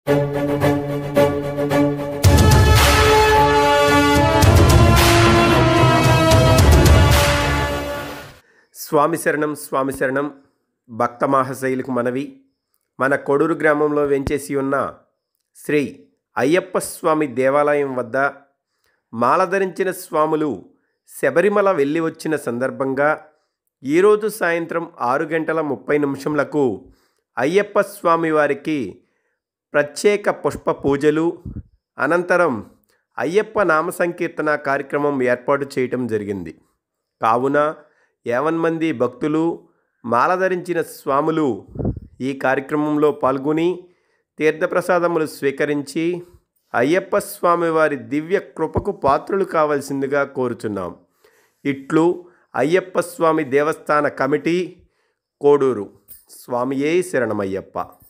స్వామి శరణం స్వామి శరణం భక్త మహాశైలకు మనవి మన కొడూరు గ్రామంలో వెంచేసి ఉన్న శ్రీ అయ్యప్ప స్వామి దేవాలయం వద్ద మాల ధరించిన స్వాములు శబరిమల వెళ్ళి వచ్చిన సందర్భంగా ఈరోజు సాయంత్రం ఆరు గంటల ముప్పై నిమిషంలకు అయ్యప్ప స్వామి వారికి ప్రత్యేక పుష్ప పూజలు అనంతరం అయ్యప్ప నామ సంకీర్తన కార్యక్రమం ఏర్పాటు చేయటం జరిగింది కావున యావన్ మంది భక్తులు మాల ధరించిన స్వాములు ఈ కార్యక్రమంలో పాల్గొని తీర్థప్రసాదములు స్వీకరించి అయ్యప్ప స్వామి వారి దివ్య కృపకు పాత్రులు కావాల్సిందిగా కోరుచున్నాం ఇట్లు అయ్యప్ప స్వామి దేవస్థాన కమిటీ కోడూరు స్వామియే శరణమయ్యప్ప